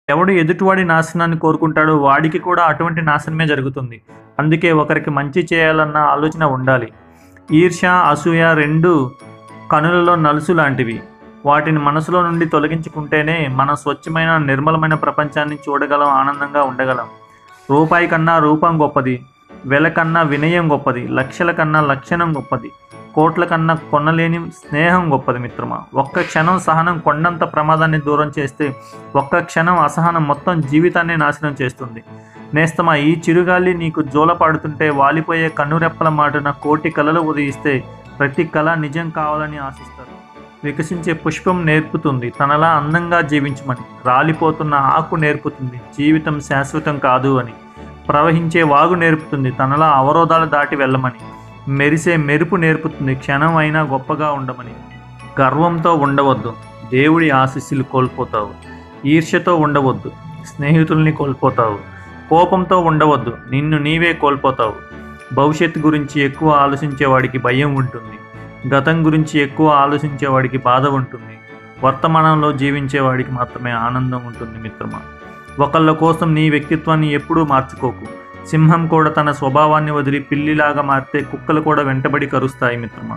ఎవడు ఎదుటివాడి నాశనాన్ని కోరుకుంటాడో వాడికి కూడా అటువంటి నాశనమే జరుగుతుంది అందుకే ఒకరికి మంచి చేయాలన్న ఆలోచన ఉండాలి ఈర్ష్య అసూయ రెండు కనులలో నలుసు లాంటివి వాటిని మనసులో నుండి తొలగించుకుంటేనే మనం స్వచ్ఛమైన నిర్మలమైన ప్రపంచాన్ని చూడగలం ఆనందంగా ఉండగలం రూపాయి కన్నా రూపం గొప్పది వెల కన్నా వినయం గొప్పది లక్షల కన్నా లక్షణం గొప్పది కోట్ల కన్నా కొనలేని స్నేహం గొప్పది మిత్రమా ఒక్క క్షణం సహనం కొండంత ప్రమాదాన్ని దూరం చేస్తే ఒక్క క్షణం అసహనం మొత్తం జీవితాన్ని నాశనం చేస్తుంది నేస్తమా ఈ చిరుగాలి నీకు జోల పాడుతుంటే వాలిపోయే కన్నురెప్పల మాటున కోటి కలలు ఉదయిస్తే ప్రతి కళ నిజం కావాలని ఆశిస్తారు వికసించే పుష్పం నేర్పుతుంది తనలా అందంగా జీవించమని రాలిపోతున్న ఆకు నేర్పుతుంది జీవితం శాశ్వతం కాదు అని ప్రవహించే వాగు నేర్పుతుంది తనలా అవరోధాలు దాటి వెళ్ళమని మెరిసే మెరుపు నేర్పుతుంది క్షణం అయినా గొప్పగా ఉండమని గర్వంతో ఉండవద్దు దేవుడి ఆశీస్సులు కోల్పోతావు ఈర్ష్యతో ఉండవద్దు స్నేహితుల్ని కోల్పోతావు కోపంతో ఉండవద్దు నిన్ను నీవే కోల్పోతావు భవిష్యత్తు గురించి ఎక్కువ ఆలోచించేవాడికి భయం ఉంటుంది గతం గురించి ఎక్కువ ఆలోచించేవాడికి బాధ ఉంటుంది వర్తమానంలో జీవించేవాడికి మాత్రమే ఆనందం ఉంటుంది మిత్రమా ఒకళ్ళ కోసం నీ వ్యక్తిత్వాన్ని ఎప్పుడూ మార్చుకోకు సింహం కూడా తన స్వభావాన్ని వదిలి పిల్లిలాగా మారితే కుక్కలు కూడా వెంటబడి కరుస్తాయి మిత్రమా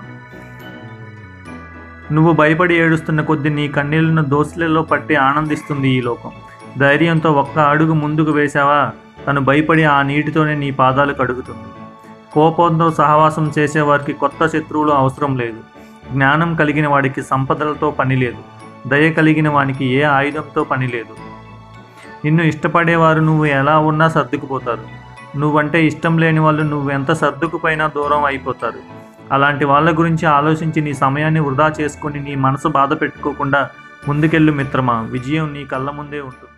నువ్వు భయపడి ఏడుస్తున్న కొద్దీ నీ కన్నీళ్లను దోసిలలో పట్టి ఆనందిస్తుంది ఈ లోకం ధైర్యంతో ఒక్క అడుగు ముందుకు వేశావా తను భయపడి ఆ నీటితోనే నీ పాదాలు కడుగుతుంది కోపంతో సహవాసం చేసేవారికి కొత్త శత్రువులు అవసరం లేదు జ్ఞానం కలిగిన వాడికి సంపదలతో పని లేదు దయ కలిగిన వానికి ఏ ఆయుధంతో పని లేదు నిన్ను ఇష్టపడేవారు నువ్వు ఎలా ఉన్నా సర్దుకుపోతారు నువ్వంటే ఇష్టం లేని వాళ్ళు నువ్వు ఎంత సర్దుకుపోయినా దూరం అయిపోతారు అలాంటి వాళ్ళ గురించి ఆలోచించి నీ సమయాన్ని వృధా చేసుకొని నీ మనసు బాధ పెట్టుకోకుండా ముందుకెళ్ళు మిత్రమా విజయం నీ కళ్ళ ముందే ఉంటుంది